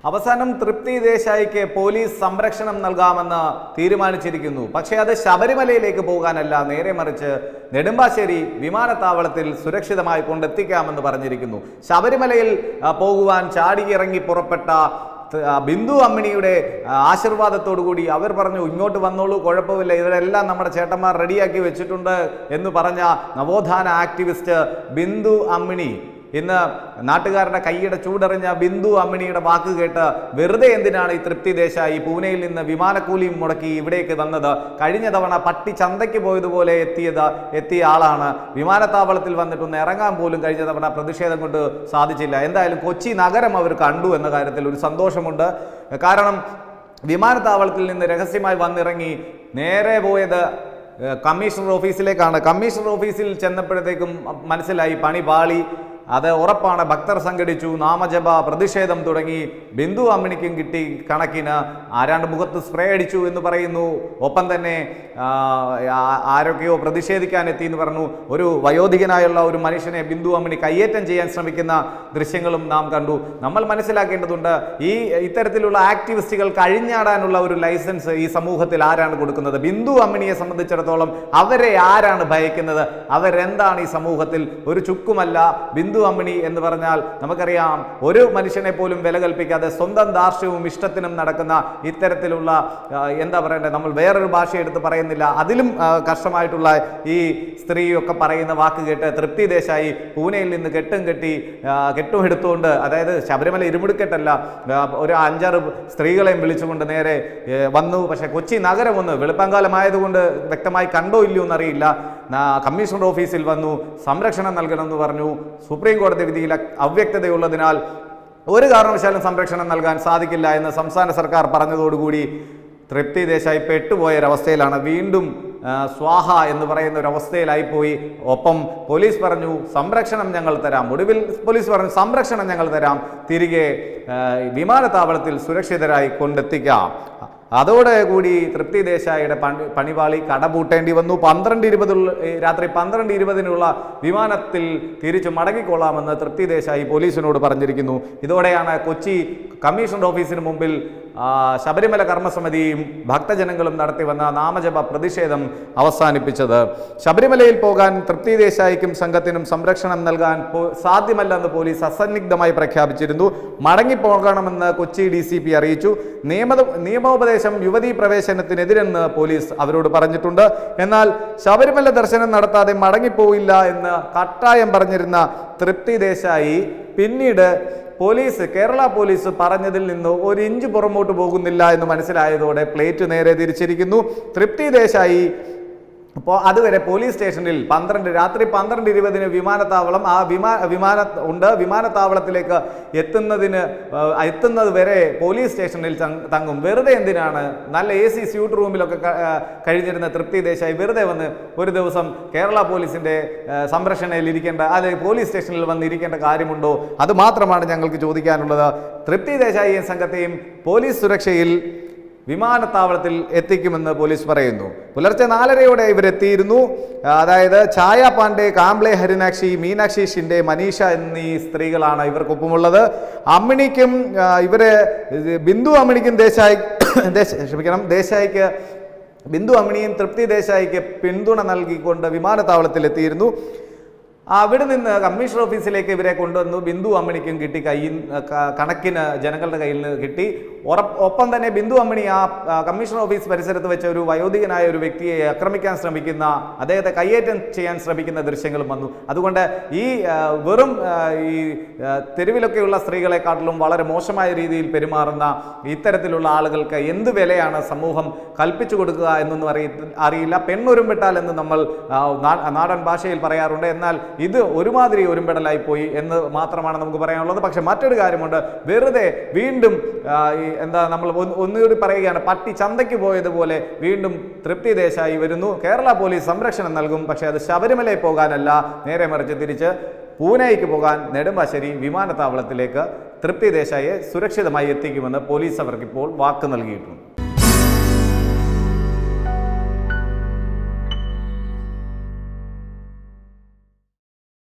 അവസാനം തൃപ്തി ദേശായിക്ക് പോലീസ് സംരക്ഷണം നൽകാമെന്ന് തീരുമാനിച്ചിരിക്കുന്നു പക്ഷേ അത് ശബരിമലയിലേക്ക് പോകാനല്ല നേരെ മറിച്ച് നെടുമ്പാശ്ശേരി വിമാനത്താവളത്തിൽ സുരക്ഷിതമായി കൊണ്ടെത്തിക്കാമെന്ന് പറഞ്ഞിരിക്കുന്നു ശബരിമലയിൽ ആ, പോകുവാൻ ചാടിയിറങ്ങി പുറപ്പെട്ട ത- ആ, ബിന്ദു അമ്മിണിയുടെ ആ, ആശീർവാദത്തോടു കൂടി അവർ പറഞ്ഞു ഇങ്ങോട്ട് വന്നോളൂ കുഴപ്പമില്ല ഇവരെല്ലാം നമ്മുടെ ചേട്ടന്മാർ റെഡിയാക്കി വെച്ചിട്ടുണ്ട് എന്ന് പറഞ്ഞ നവോത്ഥാന ആക്ടിവിസ്റ്റ് ബിന്ദു അമ്മിണി ഇന്ന് നാട്ടുകാരുടെ കൈയുടെ ചൂടറിഞ്ഞ ബിന്ദു അമ്മിണിയുടെ വാക്ക് കേട്ട് വെറുതെ എന്തിനാണ് ഈ തൃപ്തി ദേശായി പൂനെയിൽ നിന്ന് വിമാനക്കൂലിയും മുടക്കി ഇവിടേക്ക് വന്നത് കഴിഞ്ഞ തവണ പട്ടി ചന്തയ്ക്ക് പോയതുപോലെ എത്തിയത് എത്തിയ ആളാണ് വിമാനത്താവളത്തിൽ വന്നിട്ടൊന്ന് ഇറങ്ങാൻ പോലും കഴിഞ്ഞ തവണ പ്രതിഷേധം കൊണ്ട് സാധിച്ചില്ല എന്തായാലും കൊച്ചി നഗരം അവർ കണ്ടു എന്ന കാര്യത്തിൽ ഒരു സന്തോഷമുണ്ട് കാരണം വിമാനത്താവളത്തിൽ നിന്ന് രഹസ്യമായി വന്നിറങ്ങി നേരെ പോയത് ഏഹ് കമ്മീഷണർ ഓഫീസിലേക്കാണ് കമ്മീഷണർ ഓഫീസിൽ ചെന്നപ്പോഴത്തേക്കും മനസ്സിലായി പണി പാളി അത് ഉറപ്പാണ് ഭക്തർ സംഘടിച്ചു നാമജപ പ്രതിഷേധം തുടങ്ങി ബിന്ദു അമ്മിണിക്കും കിട്ടി കണക്കിന് ആരാണ്ട് മുഖത്ത് സ്പ്രേ അടിച്ചു എന്ന് പറയുന്നു ഒപ്പം തന്നെ ആ, ആ- ആരൊക്കെയോ പ്രതിഷേധിക്കാൻ എത്തി എന്ന് പറഞ്ഞു ഒരു വയോധികനായുള്ള ഒരു മനുഷ്യനെ ബിന്ദു അമ്മിണി കയ്യേറ്റം ചെയ്യാൻ ശ്രമിക്കുന്ന ദൃശ്യങ്ങളും നാം കണ്ടു നമ്മൾ മനസ്സിലാക്കേണ്ടതുണ്ട് ഈ ഇത്തരത്തിലുള്ള ആക്ടിവിസ്റ്റുകൾ കഴിഞ്ഞാടാനുള്ള ഒരു ലൈസൻസ് ഈ സമൂഹത്തിൽ ആരാണ് കൊടുക്കുന്നത് ബിന്ദു അമ്മിണിയെ സംബന്ധിച്ചിടത്തോളം അവരെ ആരാണ് ഭയക്കുന്നത് അവരെന്താണ് ഈ സമൂഹത്തിൽ ഒരു ചുക്കുമല്ല ബിന്ദു അമ്മിണി എന്ന് പറഞ്ഞാൽ നമുക്കറിയാം ഒരു മനുഷ്യനെ പോലും വില കൽപ്പിക്കാതെ സ്വന്തം ദാർഷ്ട്യവും ഇഷ്ടത്തിനും നടക്കുന്ന ഇത്തരത്തിലുള്ള ആ, എന്താ പറയണ്ടേ നമ്മൾ വേറൊരു ഭാഷ എടുത്ത് പറയുന്നില്ല അതിലും ആ, കഷ്ടമായിട്ടുള്ള ഈ സ്ത്രീയൊക്കെ പറയുന്ന വാക്ക് കേട്ട് തൃപ്തി ദേശായി പൂനെയിൽ നിന്ന് കെട്ടും കെട്ടി ആ, കെട്ടും എടുത്തുകൊണ്ട് അതായത് ശബരിമല ഇരുമുടുക്കെട്ടല്ല ആ, ഒരു അഞ്ചാറ് സ്ത്രീകളെയും വിളിച്ചുകൊണ്ട് നേരെ ഏ, വന്നു പക്ഷേ കൊച്ചി നഗരം ഒന്ന് വെളുപ്പാങ്കാലമായതുകൊണ്ട് വ്യക്തമായി കണ്ടോ ഇല്ലയോ എന്നറിയില്ല നാ- കമ്മീഷണർ ഓഫീസിൽ വന്നു സംരക്ഷണം നൽകണമെന്ന് പറഞ്ഞു സുപ്രീം കോടതി വിധിയിൽ അവ്യക്തതയുള്ളതിനാൽ ഒരു കാരണവശാലും സംരക്ഷണം നൽകാൻ സാധിക്കില്ല എന്ന് സംസ്ഥാന സർക്കാർ പറഞ്ഞതോടുകൂടി തൃപ്തി ദേശായി പെട്ടുപോയ ഒരവസ്ഥയിലാണ് വീണ്ടും ആ, സ്വാഹ എന്ന് പറയുന്ന ഒരു അവസ്ഥയിലായിപ്പോയി ഒപ്പം പോലീസ് പറഞ്ഞു സംരക്ഷണം ഞങ്ങൾ തരാം ഒടുവിൽ പോലീസ് പറഞ്ഞു സംരക്ഷണം ഞങ്ങൾ തരാം തിരികെ ആ, വിമാനത്താവളത്തിൽ സുരക്ഷിതരായി കൊണ്ടെത്തിക്കാം അതോടെ കൂടി തൃപ്തി ദേശായിയുടെ പണി പണിപാളി കടപൂട്ടേണ്ടി വന്നു പന്ത്രണ്ട് ഇരുപതുള്ള ഏ, രാത്രി പന്ത്രണ്ട് ഇരുപതിനുള്ള വിമാനത്തിൽ തിരിച്ചു മടങ്ങിക്കൊള്ളാമെന്ന് തൃപ്തി ദേശായി പോലീസിനോട് പറഞ്ഞിരിക്കുന്നു ഇതോടെയാണ് കൊച്ചി കമ്മീഷണർ ഓഫീസിന് മുമ്പിൽ ആ, ശബരിമല കർമ്മസമിതിയും ഭക്തജനങ്ങളും നടത്തി വന്ന നാമജപ പ്രതിഷേധം അവസാനിപ്പിച്ചത് ശബരിമലയിൽ പോകാൻ തൃപ്തി ദേശായിക്കും സംഘത്തിനും സംരക്ഷണം നൽകാൻ പോ- സാധ്യമല്ലെന്ന് പോലീസ് അസന്നിഗ്ധമായി പ്രഖ്യാപിച്ചിരുന്നു മടങ്ങിപ്പോകണമെന്ന് കൊച്ചി ഡി സി പി അറിയിച്ചു നിയമ നിയമോപദേശം യുവതീ പ്രവേശനത്തിനെതിരെന്ന് പോലീസ് അവരോട് പറഞ്ഞിട്ടുണ്ട് എന്നാൽ ശബരിമല ദർശനം നടത്താതെ മടങ്ങിപ്പോയില്ല എന്ന് കട്ടായം പറഞ്ഞിരുന്ന തൃപ്തി ദേശായി പിന്നീട് പോലീസ് കേരള പോലീസ് പറഞ്ഞതിൽ നിന്ന് ഒരു ഇഞ്ച് പുറമോട്ട് പോകുന്നില്ല എന്ന് മനസ്സിലായതോടെ പ്ലേറ്റ് നേരെ തിരിച്ചിരിക്കുന്നു തൃപ്തി ദേശായി അപ്പോൾ അതുവരെ പോലീസ് സ്റ്റേഷനിൽ പന്ത്രണ്ട് രാത്രി പന്ത്രണ്ട് ഇരുപതിന് വിമാനത്താവളം ആ വിമാ വിമാന ഉണ്ട് വിമാനത്താവളത്തിലേക്ക് എത്തുന്നതിന് ആ, എത്തുന്നത് വരെ പോലീസ് സ്റ്റേഷനിൽ തങ്- തങ്ങും വെറുതെ എന്തിനാണ് നല്ല എ സി സ്യൂട്ട് റൂമിലൊക്കെ ക- ആ, കഴിഞ്ഞിരുന്ന തൃപ്തി ദേശായി വെറുതെ വന്ന് ഒരു ദിവസം കേരള പോലീസിന്റെ ആ, സംരക്ഷണയിൽ ഇരിക്കേണ്ട അല്ലെങ്കിൽ പോലീസ് സ്റ്റേഷനിൽ വന്ന് ഇരിക്കേണ്ട കാര്യമുണ്ടോ അത് മാത്രമാണ് ഞങ്ങൾക്ക് ചോദിക്കാനുള്ളത് തൃപ്തി ദേശായിയും സംഘത്തെയും പോലീസ് സുരക്ഷയിൽ വിമാനത്താവളത്തിൽ എത്തിക്കുമെന്ന് പോലീസ് പറയുന്നു പുലർച്ചെ നാലരയോടെ ഇവരെത്തിയിരുന്നു ആ, അതായത് ഛായ പാണ്ഡെ കാംബ്ലെ ഹരിനാക്ഷി മീനാക്ഷി ഷിൻഡെ മനീഷ എന്നീ സ്ത്രീകളാണ് ഇവർക്കൊപ്പമുള്ളത് അമ്മിണിക്കും ആ, ഇവര് ഇത് ബിന്ദു അമ്മിണിക്കും ദേശായി ദേശ ക്ഷമിക്കണം ദേശായിക്ക് ബിന്ദു അമ്മിണിയും തൃപ്തി ദേശായിക്ക് പിന്തുണ നൽകിക്കൊണ്ട് വിമാനത്താവളത്തിൽ എത്തിയിരുന്നു അവിടെ നിന്ന് കമ്മീഷണർ ഓഫീസിലേക്ക് ഇവരെ കൊണ്ടുവന്നു ബിന്ദു അമ്മിണിക്കും കിട്ടി കയ്യിൽ ക- കണക്കിന് ജനങ്ങളുടെ കയ്യിൽ നിന്ന് കിട്ടി ഉറപ്പ് ഒപ്പം തന്നെ ബിന്ദു അമ്മിണി ആ ആ, കമ്മീഷണർ ഓഫീസ് പരിസരത്ത് വെച്ച ഒരു വയോധികനായ ഒരു വ്യക്തിയെ ആക്രമിക്കാൻ ശ്രമിക്കുന്ന അദ്ദേഹത്തെ കയ്യേറ്റം ചെയ്യാൻ ശ്രമിക്കുന്ന ദൃശ്യങ്ങളും വന്നു അതുകൊണ്ട് ഈ ആ, വെറും ആ, ഈ ആ, തെരുവിലൊക്കെയുള്ള സ്ത്രീകളെക്കാട്ടിലും വളരെ മോശമായ രീതിയിൽ പെരുമാറുന്ന ഇത്തരത്തിലുള്ള ആളുകൾക്ക് എന്ത് വിലയാണ് സമൂഹം കൽപ്പിച്ചു കൊടുക്കുക എന്നൊന്നും അറിയ അറിയില്ല പെണ്ണൊരുമ്പിട്ടാൽ എന്ന് നമ്മൾ ആ, നാ- നാടൻ ഭാഷയിൽ പറയാറുണ്ട് എന്നാൽ ഇത് ഒരുമാതിരി ഒരുമ്പെടലായി പോയി എന്ന് മാത്രമാണ് നമുക്ക് പറയാനുള്ളത് പക്ഷെ മറ്റൊരു കാര്യമുണ്ട് വെറുതെ വീണ്ടും ആ, ഈ എന്താ നമ്മൾ ഒന്ന് ഒന്നുകൂടി പറയുകയാണ് പട്ടി ചന്തയ്ക്ക് പോയതുപോലെ വീണ്ടും തൃപ്തി ദേശായി വരുന്നു കേരള പോലീസ് സംരക്ഷണം നൽകും പക്ഷേ അത് ശബരിമലയിൽ പോകാനല്ല നേരെ മറിച്ച് തിരിച്ച് പൂനെയ്ക്ക് പോകാൻ നെടുമ്പാശ്ശേരി വിമാനത്താവളത്തിലേക്ക് തൃപ്തി ദേശായിയെ സുരക്ഷിതമായി എത്തിക്കുമെന്ന് പോലീസ് അവർക്കിപ്പോൾ വാക്ക് നൽകിയിട്ടുണ്ട്